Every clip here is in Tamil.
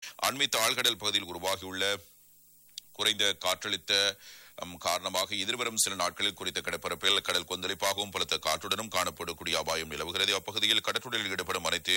அண்மித்த ஆழ்கடல் பகுதியில் உருவாகியுள்ள குறைந்த காற்றழுத்த ம், காரணமாக எதிர்வரும் சில நாட்களில் குறித்த கடற்பரப்பில் கடல் கொந்தளிப்பாகவும் பலத்த காற்றுடனும் காணப்படக்கூடிய அபாயம் நிலவுகிறது அப்பகுதியில் கடற்றுடலில் ஈடுபடும் அனைத்து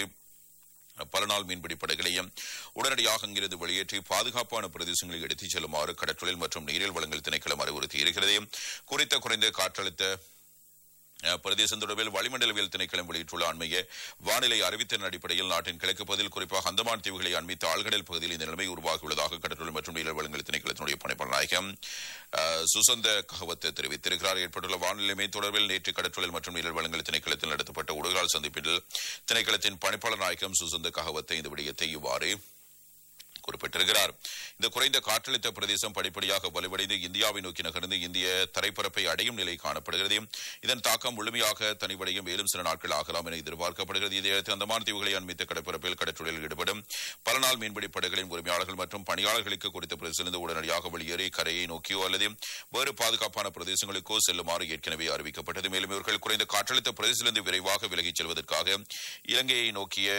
பல நாள் மீன்பிடி படகுகளையும் உடனடியாக அங்கிருந்து வெளியேற்றி பாதுகாப்பான பிரதேசங்களில் எடுத்துச் செல்லுமாறு கடற்றொழில் மற்றும் நீரியல் வளங்கள் திணைக்களம் அறிவுறுத்தியிருக்கிறது குறித்த குறைந்த காற்றழுத்த அஹ், பிரதேசம் தொடர்பில் வளிமண்டலவியல் திணைக்களம் வெளியிட்டுள்ள அண்மைய வானிலை அறிவித்தலின் அடிப்படையில் நாட்டின் கிழக்கு பகுதியில் குறிப்பாக அந்தமான் தீவுகளை அண்மித்த ஆழ்கடல் பகுதியில் இந்த நிலைமை உருவாகியுள்ளதாக கடற்றொழில் மற்றும் நீரியல் வளங்கள் திணைக்களத்தினுடைய பணிப்பாளர் நாயகம் அஹ், சுசந்த கஹவத் தெரிவித்திருக்கிறார் ஏற்பட்டுள்ள வானிலைமை தொடர்பில் நேற்று கடற்றொழில் மற்றும் நீரியல் வளங்கள் திணைக்களத்தில் நடத்தப்பட்ட ஊடகங்கள் சந்திப்பில் திணைக்களத்தின் பணிப்பாளர் நாயகம் சுசந்த கஹவத்தை இந்த விடயத்தை இவ்வாறு குறிப்பிட்டிருக்கிறார் இந்த குறைந்த காற்றழுத்த பிரதேசம் படிப்படியாக வலுவடைந்து இந்தியாவை நோக்கி நகர்ந்து இந்திய தரைப்பரப்பை அடையும் நிலை காணப்படுகிறது இதன் தாக்கம் முழுமையாக தனிவடையும் மேலும் சில நாட்கள் ஆகலாம் என எதிர்பார்க்கப்படுகிறது இதையடுத்து அந்தமான் தீவுகளை அண்மித்த கடற்பரப்பில் கடற்றொழிலில் ஈடுபடும் பல நாள் மீன்பிடி படகுகளின் உரிமையாளர்கள் மற்றும் பணியாளர்களுக்கு குறித்த பிரதேசத்திலிருந்து உடனடியாக வெளியேறி கரையை நோக்கியோ அல்லது வேறு பாதுகாப்பான பிரதேசங்களுக்கோ செல்லுமாறு ஏற்கனவே அறிவிக்கப்பட்டது மேலும் இவர்கள் குறைந்த காற்றழுத்த பிரதேசத்திலிருந்து விரைவாக விலகிச் செல்வதற்காக இலங்கையை நோக்கிய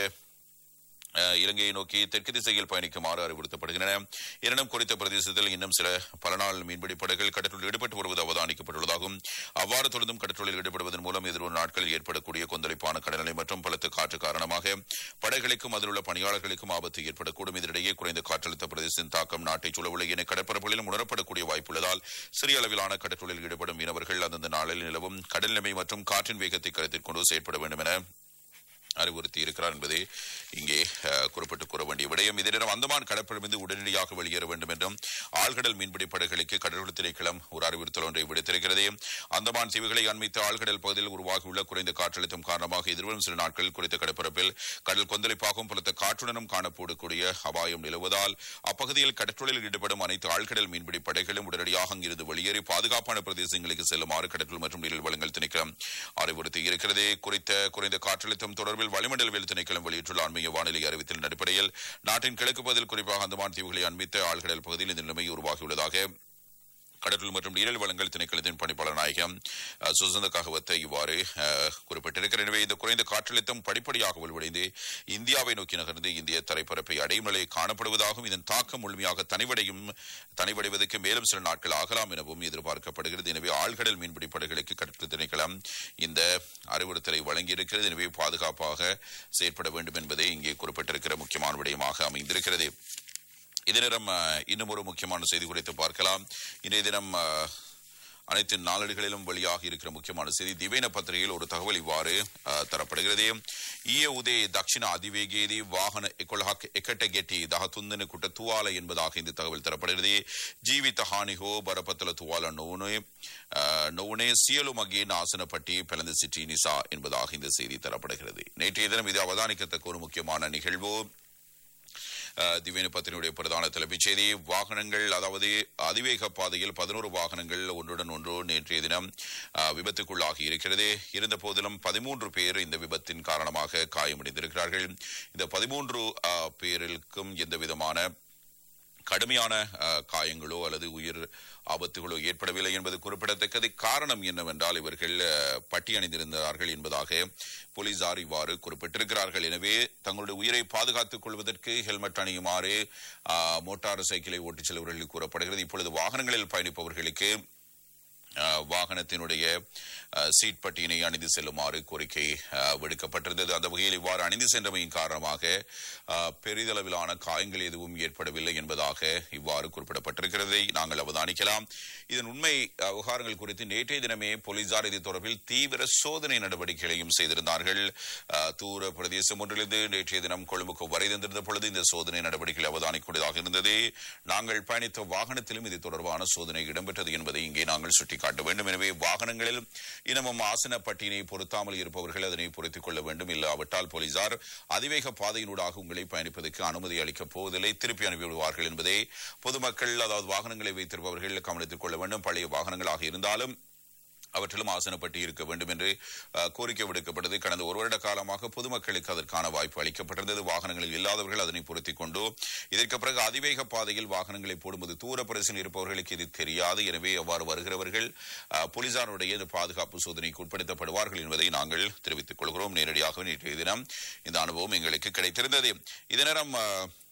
அஹ், இலங்கையை நோக்கி தெற்கு திசையில் பயணிக்குமாறு அறிவுறுத்தப்படுகின்றன எனினும் குறித்த பிரதேசத்தில் இன்னும் சில பல நாள் மீன்பிடி படகுகள் கடற்றொழில் ஈடுபட்டு வருவது அவதானிக்கப்பட்டுள்ளதாகவும் அவ்வாறு தொடர்ந்தும் கடற்றொழில் ஈடுபடுவதன் மூலம் எதிர்வரும் நாட்களில் ஏற்படக்கூடிய கொந்தளிப்பான கடல்நிலை மற்றும் பலத்த காற்று காரணமாக படகுகளுக்கும் அதில் உள்ள பணியாளர்களுக்கும் ஆபத்து ஏற்படக்கூடும் இதனிடையே குறைந்த காற்றழுத்த பிரதேசத்தின் தாக்கம் நாட்டை சூழவுள்ள என கடற்பரப்புகளிலும் உணரப்படக்கூடிய வாய்ப்புள்ளதால் சிறிய அளவிலான கடற்றொழில் ஈடுபடும் மீனவர்கள் அந்தந்த நாளில் நிலவும் கடல் நிலைமை மற்றும் காற்றின் வேகத்தை கருத்தில் கொண்டு செயற்பட வேண்டும் என அறிவுறுத்தி இருக்கிறார் என்பதை இங்கே அஹ், குறிப்பிட்டு கூற வேண்டிய விடயம் இதே நேரம் அந்தமான் கடற்பரப்பிலிருந்து உடனடியாக வெளியேற வேண்டும் என்றும் ஆழ்கடல் மீன்பிடி படகுகளுக்கு கடற்கொள் திணைக்களம் ஒரு அறிவுறுத்தல் ஒன்றை விடுத்திருக்கிறது அந்தமான் தீவுகளை அண்மித்த ஆழ்கடல் பகுதியில் உருவாகியுள்ள குறைந்த காற்றழுத்தம் காரணமாக எதிர்வரும் சில நாட்கள் குறித்த கடற்பரப்பில் கடல் கொந்தளிப்பாகவும் பலத்த காற்றுடனும் காணப்படக்கூடிய அபாயம் நிலவுவதால் அப்பகுதியில் கடற்றொழில் ஈடுபடும் அனைத்து ஆழ்கடல் மீன்பிடி படைகளும் உடனடியாக அங்கிருந்து வெளியேறி பாதுகாப்பான பிரதேசங்களுக்கு செல்லுமாறு கடற்றல் மற்றும் நீரில் வளங்கள் திணைக்களம் அறிவுறுத்தி இருக்கிறது குறித்த குறைந்த காற்றழுத்தம் தொடர்பில் வளிமண்டலவியல் திணைக்களம் வெளியிட்டுள்ள அண்மைய வானிலை அறிவித்தலின் அடிப்படையில் நாட்டின் கிழக்கு பகுதியில் குறிப்பாக அந்தமான் தீவுகளை அண்மித்த ஆழ்கடல் பகுதியில் இந்த நிலைமை உருவாகியுள்ளதாக கடற்றல் மற்றும் நீரல் வளங்கள் திணைக்களத்தின் பணிப்பாளர் நாயகம் அஹ், சுசந்த காகவத்தை இவ்வாறு அஹ், குறிப்பிட்டிருக்கிறார் எனவே இந்த குறைந்த காற்றழுத்தம் படிப்படியாக வலுவடைந்து இந்தியாவை நோக்கி நகர்ந்து இந்திய தரைப்பரப்பை அடையும் நிலை காணப்படுவதாகவும் இதன் தாக்கம் முழுமையாக தனிவடையும் தனிவடைவதற்கு மேலும் சில நாட்கள் ஆகலாம் எனவும் எதிர்பார்க்கப்படுகிறது எனவே ஆழ்கடல் மீன்பிடி படகுகளுக்கு கடற்கரை திணைக்களம் இந்த அறிவுறுத்தலை வழங்கியிருக்கிறது எனவே பாதுகாப்பாக செயற்பட வேண்டும் என்பதே இங்கே குறிப்பிட்டிருக்கிற முக்கியமான விடயமாக அமைந்திருக்கிறது இதே நேரம் அஹ், இன்னும் ஒரு முக்கியமான செய்தி குறித்து பார்க்கலாம் இன்றைய தினம் அஹ், அனைத்து நாளேடுகளிலும் வெளியாகி இருக்கிற முக்கியமான செய்தி திவேன பத்திரிகையில் ஒரு தகவல் இவ்வாறு அஹ், தரப்படுகிறது ඊය උදේ දක්ෂිණ අධිවේගයේදී වාහන 11ක් එකට ගැටි 13 දෙනෙකුට තුවාල என்பதாக இந்த தகவல் தரப்படுகிறது ජීවිත හානි හෝ බරපතල තුවාල නොවුනේ அஹ், නොවුනේ සියලු මගේ නාසනපටි பிளந்து සිටි නිසා என்பதாக இந்த செய்தி தரப்படுகிறது நேற்றைய தினம் இது அவதானிக்கத்தக்க ஒரு முக்கியமான நிகழ்வு அஹ், திவ்யன பத்திரிகையுடைய பிரதான தலைப்புச் செய்தி வாகனங்கள் அதாவது அதிவேக பாதையில் பதினோரு வாகனங்கள் ஒன்றுடன் ஒன்று நேற்றைய தினம் அஹ், விபத்துக்குள்ளாகி இருக்கிறது இருந்த போதிலும் பதிமூன்று பேர் இந்த விபத்தின் காரணமாக காயமடைந்திருக்கிறார்கள் இந்த பதிமூன்று அஹ், பேருக்கும் எந்த விதமான கடுமையான அஹ், காயங்களோ அல்லது உயிர் ஆபத்துகளோ ஏற்படவில்லை என்பது குறிப்பிடத்தக்கது காரணம் என்னவென்றால் இவர்கள் அஹ், பட்டி அணிந்திருந்தார்கள் என்பதாக போலீசார் இவ்வாறு குறிப்பிட்டிருக்கிறார்கள் எனவே தங்களுடைய உயிரை பாதுகாத்துக் கொள்வதற்கு ஹெல்மெட் அணியுமாறு அஹ், மோட்டார் சைக்கிளை ஓட்டிச் செல்பவர்களுக்கு கூறப்படுகிறது இப்பொழுது வாகனங்களில் பயணிப்பவர்களுக்கு அஹ், வாகனத்தினுடைய அஹ், சீட் பட்டியினை அணிந்து செல்லுமாறு கோரிக்கை அஹ், விடுக்கப்பட்டிருந்தது அந்த வகையில் இவ்வாறு அணிந்து சென்றமையின் காரணமாக அஹ், பெரிதளவிலான காயங்கள் எதுவும் ஏற்படவில்லை என்பதாக இவ்வாறு குறிப்பிடப்பட்டிருக்கிறதை நாங்கள் அவதானிக்கலாம் இதன் உண்மை அஹ், விவகாரங்கள் குறித்து நேற்றைய தினமே போலீசார் இது தொடர்பில் தீவிர சோதனை நடவடிக்கைகளையும் செய்திருந்தார்கள் அஹ், தூர பிரதேசம் ஒன்றிலிருந்து நேற்றைய தினம் கொழும்புக்கு வரை தந்திருந்த பொழுது இந்த சோதனை நடவடிக்கைகளை அவதானிக்கூடியதாக இருந்தது நாங்கள் பயணித்த வாகனத்திலும் இது தொடர்பான சோதனை இடம்பெற்றது என்பதை இங்கே நாங்கள் சுட்டிக்காட்ட வேண்டும் எனவே வாகனங்களில் இனமும் ஆசன பட்டியலை பொருத்தாமல் இருப்பவர்கள் அதனை பொருத்திக் கொள்ள வேண்டும் இல்லாவிட்டால் போலீசார் அதிவேக பாதையினூடாக உங்களை பயணிப்பதற்கு அனுமதி அளிக்கப் போவதில்லை திருப்பி அனுப்பிவிடுவார்கள் என்பதை பொதுமக்கள் அதாவது வாகனங்களை வைத்திருப்பவர்கள் கவனித்துக் கொள்ள வேண்டும் பழைய வாகனங்களாக இருந்தாலும் அவற்றிலும் ஆசனப்பட்டி இருக்க வேண்டும் என்று அஹ், கோரிக்கை விடுக்கப்பட்டது கடந்த ஒரு வருட காலமாக பொதுமக்களுக்கு அதற்கான வாய்ப்பு அளிக்கப்பட்டிருந்தது வாகனங்களில் இல்லாதவர்கள் அதனை பொருத்திக் கொண்டு இதற்கு பிறகு அதிவேக பாதையில் வாகனங்களை போடும்போது தூர பிரச்சனை இருப்பவர்களுக்கு இது தெரியாது எனவே அவ்வாறு வருகிறவர்கள் அஹ், போலீசாருடைய இந்த பாதுகாப்பு சோதனைக்கு உட்படுத்தப்படுவார்கள் என்பதை நாங்கள் தெரிவித்துக் கொள்கிறோம் நேரடியாக நேற்றைய தினம் இந்த அனுபவம் எங்களுக்கு கிடைத்திருந்தது இதே நேரம் அஹ்,